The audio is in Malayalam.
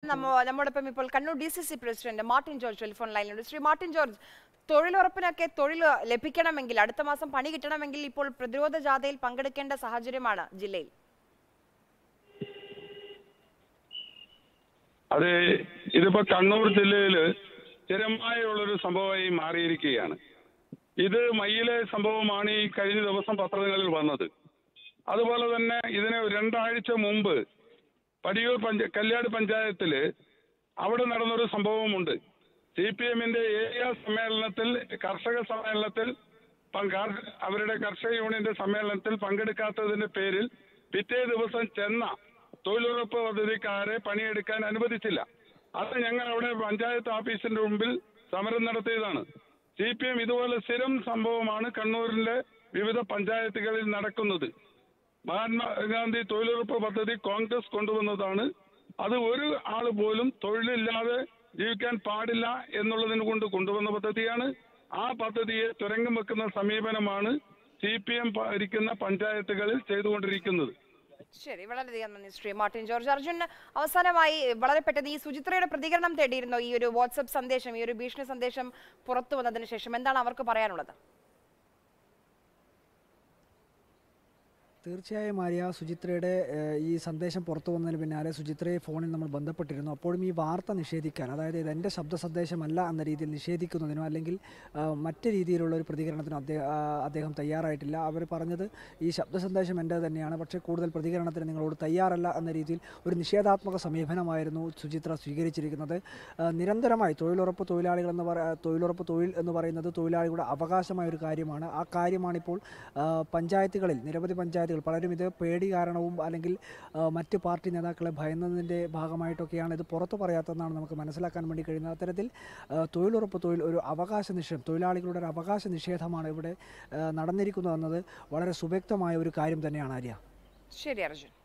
നമ്മ നമ്മോടൊപ്പം ഇപ്പോൾ Kannur D C C president Martin George telephone ലൈനിലുണ്ട് ശ്രീ മാർട്ടിൻ ജോർജ് തൊഴിലുറപ്പിനൊക്കെ തൊഴിൽ ലഭിക്കണമെങ്കിൽ അടുത്ത മാസം പണി കിട്ടണമെങ്കിൽ ഇപ്പോൾ പ്രതിരോധ ജാഥയിൽ പങ്കെടുക്കേണ്ട സാഹചര്യമാണ് ജില്ലയിൽ അത് ഇതിപ്പോ കണ്ണൂർ ജില്ലയില് സ്ഥിരമായുള്ളൊരു സംഭവമായി മാറിയിരിക്കുകയാണ് ഇത് മയ്യിലെ സംഭവമാണ് ഈ കഴിഞ്ഞ ദിവസം പത്രങ്ങളിൽ വന്നത് അതുപോലെ തന്നെ ഇതിന് രണ്ടാഴ്ച മുമ്പ് പടിയൂർ പഞ്ച കല്യാട് പഞ്ചായത്തില് അവിടെ നടന്നൊരു സംഭവമുണ്ട് സി പി എമ്മിന്റെ ഏരിയ സമ്മേളനത്തിൽ കർഷക സമ്മേളനത്തിൽ പങ്ക- അവരുടെ കർഷക യൂണിയന്റെ സമ്മേളനത്തിൽ പങ്കെടുക്കാത്തതിന്റെ പേരിൽ പിറ്റേ ദിവസം ചെന്ന തൊഴിലുറപ്പ് പദ്ധതിക്കാരെ പണിയെടുക്കാൻ അനുവദിച്ചില്ല അത് ഞങ്ങൾ അവിടെ പഞ്ചായത്ത് ഓഫീസിന്റെ മുമ്പിൽ സമരം നടത്തിയതാണ് സി പി എം ഇതുപോലെ സ്ഥിരം സംഭവമാണ് കണ്ണൂരിലെ വിവിധ പഞ്ചായത്തുകളിൽ നടക്കുന്നത് മഹാത്മാഗാന്ധി തൊഴിലുറപ്പ് പദ്ധതി കോൺഗ്രസ് കൊണ്ടുവന്നതാണ് അത് ഒരു ആള് പോലും തൊഴിലില്ലാതെ ജീവിക്കാൻ പാടില്ല എന്നുള്ളതിന് കൊണ്ട് കൊണ്ടുവന്ന പദ്ധതിയാണ് ആ പദ്ധതിയെ തുരങ്കം വെക്കുന്ന സമീപനമാണ് സി പി എം ഭരിക്കുന്ന പഞ്ചായത്തുകളിൽ ചെയ്തുകൊണ്ടിരിക്കുന്നത് ശരി വളരെയധികം നന്ദി ശ്രീ മാർട്ടിൻ ജോർജ് അർജുൻ അവസാനമായി വളരെ പെട്ടെന്ന് ഈ സുചിത്രയുടെ പ്രതികരണം തേടിയിരുന്നോ ഈ ഒരു വാട്സപ്പ് സന്ദേശം ഈ ഒരു ഭീഷണി സന്ദേശം പുറത്തു വന്നതിന് ശേഷം എന്താണ് അവർക്ക് പറയാനുള്ളത് തീർച്ചയായും ആര്യ സുചിത്രയുടെ ഏഹ്, ഈ സന്ദേശം പുറത്തു വന്നതിന് പിന്നാലെ സുചിത്രയെ ഫോണിൽ നമ്മൾ ബന്ധപ്പെട്ടിരുന്നു അപ്പോഴും ഈ വാർത്ത നിഷേധിക്കാൻ അതായത് ഇത് എൻ്റെ ശബ്ദ സന്ദേശമല്ല എന്ന രീതിയിൽ നിഷേധിക്കുന്നതിനോ അല്ലെങ്കിൽ ആ, മറ്റ് രീതിയിലുള്ള ഒരു പ്രതികരണത്തിനോ അദ്ദേഹം അദ്ദേഹം തയ്യാറായിട്ടില്ല അവർ പറഞ്ഞത് ഈ ശബ്ദ സന്ദേശം എൻ്റെ തന്നെയാണ് പക്ഷേ കൂടുതൽ പ്രതികരണത്തിന് നിങ്ങളോട് തയ്യാറല്ല എന്ന രീതിയിൽ ഒരു നിഷേധാത്മക സമീപനമായിരുന്നു സുചിത്ര സ്വീകരിച്ചിരിക്കുന്നത് ആ, നിരന്തരമായി തൊഴിലുറപ്പ് തൊഴിലാളികൾ എന്ന് പറ തൊഴിലുറപ്പ് തൊഴിൽ എന്ന് പറയുന്നത് തൊഴിലാളികളുടെ അവകാശമായ ഒരു കാര്യമാണ് ആ കാര്യമാണിപ്പോൾ ആ, പഞ്ചായത്തുകളിൽ നിരവധി പഞ്ചായത്തുകൾ പലരും ഇത് പേടി കാരണവും അല്ലെങ്കിൽ ആ, മറ്റ് പാർട്ടി നേതാക്കളെ ഭയന്നതിൻ്റെ ഭാഗമായിട്ടൊക്കെയാണ് ഇത് പുറത്തു പറയാത്തതെന്നാണ് നമുക്ക് മനസ്സിലാക്കാൻ വേണ്ടി കഴിയുന്നത് അത്തരത്തിൽ ആ, തൊഴിലുറപ്പ് തൊഴിൽ ഒരു അവകാശ നിഷേധം തൊഴിലാളികളുടെ ഒരു അവകാശ നിഷേധമാണ് ഇവിടെ ആ, നടന്നിരിക്കുന്നതെന്നത് വളരെ സുവ്യക്തമായ ഒരു കാര്യം തന്നെയാണ് ആര്യ ശരി അർജുൻ